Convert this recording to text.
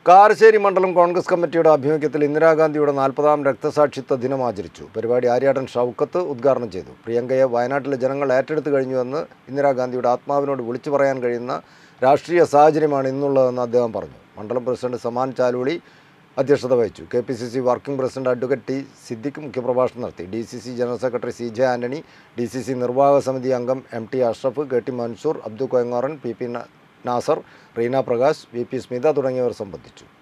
കാരശ്ശേരി മണ്ഡലം കോൺഗ്രസ് കമ്മിറ്റിയുടെ ആഭിമുഖ്യത്തിൽ ഇന്ദിരാഗാന്ധിയുടെ നാൽപ്പതാം രക്തസാക്ഷിത്വ ദിനം ആചരിച്ചു പരിപാടി ആര്യാടൻ ഷൗക്കത്ത് ഉദ്ഘാടനം ചെയ്തു പ്രിയങ്കയെ വയനാട്ടിലെ ജനങ്ങൾ ഏറ്റെടുത്തു കഴിഞ്ഞുവെന്ന് ഇന്ദിരാഗാന്ധിയുടെ ആത്മാവിനോട് വിളിച്ചു പറയാൻ കഴിയുന്ന രാഷ്ട്രീയ സാഹചര്യമാണ് ഇന്നുള്ളതെന്ന് അദ്ദേഹം പറഞ്ഞു മണ്ഡലം പ്രസിഡന്റ് സമാൻ ചാലുളി അധ്യക്ഷത വഹിച്ചു K P C C working president advocate T Siddique മുഖ്യപ്രഭാഷണം നടത്തി D C C general secretary C J Antony D C C നിർവാഹക സമിതി അംഗം M T Ashraf K T Mansoor Abdu Koyangoran P P Nasar Reena Prakash V P Smitha തുടങ്ങിയവർ സംബന്ധിച്ചു